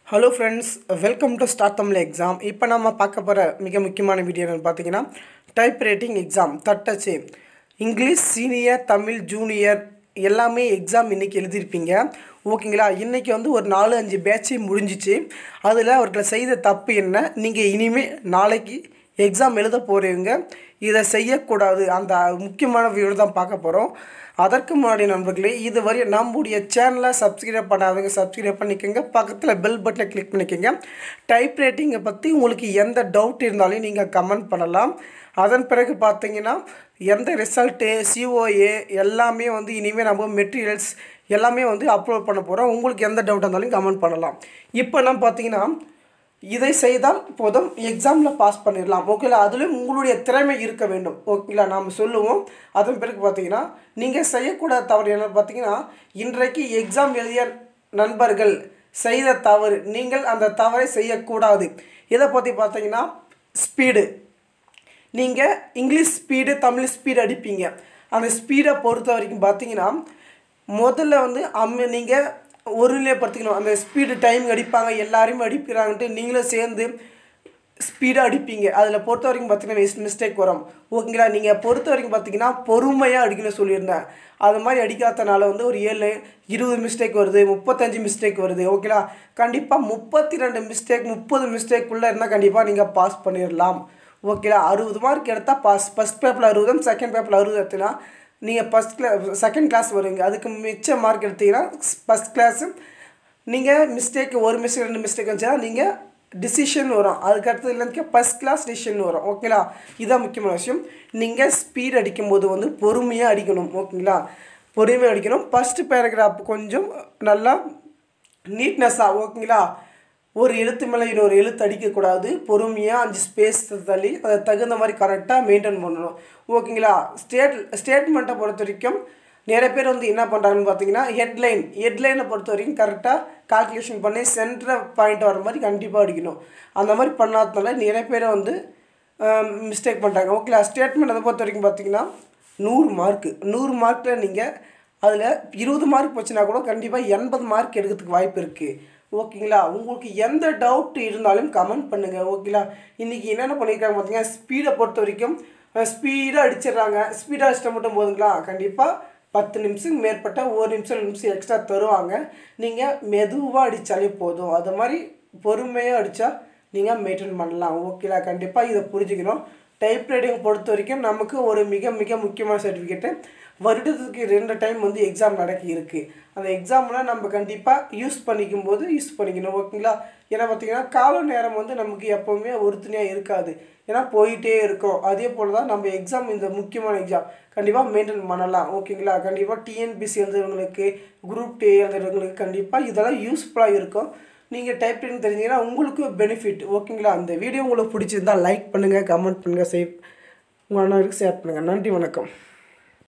hello friends welcome to start Tamil exam இப்போ நம்ம பார்க்க போகிற மிக முக்கியமான வீடியோ என்னென்னு பார்த்தீங்கன்னா டைப் ரைட்டிங் எக்ஸாம் தட்டச்சு இங்கிலீஷ் சீனியர் தமிழ் ஜூனியர் எல்லாமே எக்ஸாம் இன்றைக்கி எழுதியிருப்பீங்க ஓகேங்களா இன்றைக்கி வந்து ஒரு நாலு அஞ்சு பேட்சே முடிஞ்சிச்சு அதில் அவர்கள் செய்த தப்பு என்ன நீங்கள் இனிமேல் நாளைக்கு எக்ஸாம் எழுத போகிறவங்க இதை செய்யக்கூடாது அந்த முக்கியமான வீடியோ தான் பார்க்க போகிறோம் அதற்கு முன்னாடி நண்பர்களே இதுவரை நம்முடைய சேனலை சப்ஸ்கிரைப் பண்ணாதவங்க சப்ஸ்கிரைப் பண்ணிக்கோங்க பக்கத்தில் பெல் பட்டனை கிளிக் பண்ணிக்கோங்க டைப் ரைட்டிங்கை பற்றி உங்களுக்கு எந்த டவுட் இருந்தாலும் நீங்கள் கமெண்ட் பண்ணலாம் அதன் பிறகு பார்த்தீங்கன்னா எந்த ரிசல்ட்டு சிஓஏ எல்லாமே வந்து இனிமேல் நம்ம மெட்டீரியல்ஸ் எல்லாமே வந்து அப்லோட் பண்ண போகிறோம் உங்களுக்கு எந்த டவுட் இருந்தாலும் கமெண்ட் பண்ணலாம் இப்போ நம்ம பார்த்தீங்கன்னா இதை செய்தால் போதும் எக்ஸாமில் பாஸ் பண்ணிடலாம் ஓகேங்களா அதுலேயும் உங்களுடைய திறமை இருக்க வேண்டும் ஓகேங்களா நாம் சொல்லுவோம் அதன் பிறகு பார்த்தீங்கன்னா நீங்கள் செய்யக்கூடாத தவறு என்ன பார்த்தீங்கன்னா இன்றைக்கு எக்ஸாம் எழுதிய நண்பர்கள் செய்த தவறு நீங்கள் அந்த தவறை செய்யக்கூடாது இதை பற்றி பார்த்தீங்கன்னா ஸ்பீடு நீங்கள் இங்கிலீஷ் ஸ்பீடு தமிழ் ஸ்பீடு அடிப்பீங்க அந்த ஸ்பீடை பொறுத்த வரைக்கும் பார்த்தீங்கன்னா முதல்ல வந்து அம்ம நீங்கள் ஒரு நிலையை படுத்திக்கணும் அந்த ஸ்பீடு டைம் அடிப்பாங்க எல்லாரையும் அடிக்கிறாங்கன்ட்டு நீங்களும் சேர்ந்து ஸ்பீடாக அடிப்பீங்க அதில் பொறுத்த வரைக்கும் பார்த்தீங்கன்னா மிஸ் மிஸ்டேக் வரும் ஓகேங்களா நீங்கள் பொறுத்த வரைக்கும் பார்த்தீங்கன்னா பொறுமையாக அடிக்கணும்னு சொல்லியிருந்தேன் அது மாதிரி அடிக்காதனால வந்து ஒரு ஏழு இருபது மிஸ்டேக் வருது முப்பத்தஞ்சு மிஸ்டேக் வருது ஓகேங்களா கண்டிப்பாக முப்பத்தி ரெண்டு மிஸ்டேக் முப்பது மிஸ்டேக்குள்ளே இருந்தால் கண்டிப்பாக நீங்கள் பாஸ் பண்ணிடலாம் ஓகேங்களா அறுபது மார்க் எடுத்தால் பாஸ் ஃபஸ்ட் பேப்பரில் அறுபதும் செகண்ட் பேப்பரில் அறுபது எடுத்தீங்கன்னா நீங்கள் ஃபஸ்ட் கிளாஸ் செகண்ட் கிளாஸ் வருவீங்க அதுக்கு மிச்ச மார்க் எடுத்தீங்கன்னா ஃபஸ்ட் கிளாஸு நீங்கள் மிஸ்டேக் ஒரு மிஸ்டேக் ரெண்டு மிஸ்டேக் வச்சா நீங்கள் டிசிஷன் வரும் அதுக்கு அடுத்தது இல்லைங்க ஃபஸ்ட் கிளாஸ் டிசிஷன் வரும் ஓகேங்களா இதான் முக்கியமான விஷயம் நீங்கள் ஸ்பீட் அடிக்கும்போது வந்து பொறுமையாக அடிக்கணும் ஓகேங்களா பொறுமையாக அடிக்கணும் ஃபஸ்ட்டு பேராகிராஃப் கொஞ்சம் நல்லா நீட்னஸ்ஸாக ஓகேங்களா ஒரு எழுத்து மேலே இன்னொரு எழுத்து அடிக்கக்கூடாது பொறுமையாக அஞ்சு ஸ்பேஸ் தள்ளி அதை தகுந்த மாதிரி கரெக்டாக மெயின்டைன் பண்ணணும் ஓகேங்களா ஸ்டேட் ஸ்டேட்மெண்ட்டை பொறுத்த வரைக்கும் நிறைய பேர் வந்து என்ன பண்ணுறாங்கன்னு பார்த்தீங்கன்னா ஹெட்லைன் ஹெட்லைனை பொறுத்த வரைக்கும் கரெக்டாக கால்குலேஷன் பண்ணி சென்டர் பாயிண்ட் வர மாதிரி கண்டிப்பாக அடிக்கணும் அந்த மாதிரி பண்ணாதனால நிறைய பேர் வந்து மிஸ்டேக் பண்ணுறாங்க ஓகேங்களா ஸ்டேட்மெண்ட் அதை பொறுத்த வரைக்கும் பார்த்தீங்கன்னா நூறு மார்க்கு நூறு மார்க்கில் நீங்கள் அதில் இருபது மார்க் போச்சுன்னா கூட கண்டிப்பாக எண்பது மார்க் எடுக்கிறதுக்கு வாய்ப்பு இருக்குது ஓகேங்களா உங்களுக்கு எந்த டவுட் இருந்தாலும் கமெண்ட் பண்ணுங்கள் ஓகேங்களா இன்றைக்கி என்னென்ன பண்ணியிருக்காங்க பார்த்தீங்கன்னா ஸ்பீடை பொறுத்த வரைக்கும் ஸ்பீடாக அடிச்சிடுறாங்க ஸ்பீடாக அடிச்சிட்ட மட்டும் போதுங்களா கண்டிப்பாக பத்து நிமிஷம் மேற்பட்ட ஒரு நிமிஷம் ரெண்டு நிமிஷம் எக்ஸ்ட்ரா தருவாங்க நீங்கள் மெதுவாக அடித்தாலே போதும் அது மாதிரி பொறுமையாக அடித்தா நீங்கள் மெயின்டைன் பண்ணலாம் ஓகேங்களா கண்டிப்பாக இதை புரிஞ்சுக்கணும் டைப் ரைட்டிங் பொறுத்த வரைக்கும் நமக்கு ஒரு மிக மிக முக்கியமான சர்டிஃபிகேட்டு வருடத்துக்கு ரெண்டு டைம் வந்து எக்ஸாம் நடக்க இருக்குது அந்த எக்ஸாமில் நம்ம கண்டிப்பாக யூஸ் பண்ணிக்கும் போது யூஸ் பண்ணிக்கணும் ஓகேங்களா ஏன்னா பார்த்திங்கன்னா கால நேரம் வந்து நமக்கு எப்போவுமே ஒருத்தனையாக இருக்காது ஏன்னா போயிட்டே இருக்கும் அதே போல் தான் நம்ம எக்ஸாம் இந்த முக்கியமான எக்ஸாம் கண்டிப்பாக மெயின்டைன் பண்ணலாம் ஓகேங்களா கண்டிப்பாக டிஎன்பிசி எழுதுறவங்களுக்கு குரூப் டே எழுதுறவங்களுக்கு கண்டிப்பாக இதெல்லாம் யூஸ்ஃபுல்லாக இருக்கும் நீங்கள் டைப் ரைட்டிங் தெரிஞ்சிங்கன்னா உங்களுக்கு பெனிஃபிட் ஓகேங்களா அந்த வீடியோ உங்களுக்கு பிடிச்சிருந்தால் லைக் பண்ணுங்கள் கமெண்ட் பண்ணுங்கள் சேவ் உங்கள் அண்ணாவுக்கு ஷேர் பண்ணுங்கள் நன்றி வணக்கம்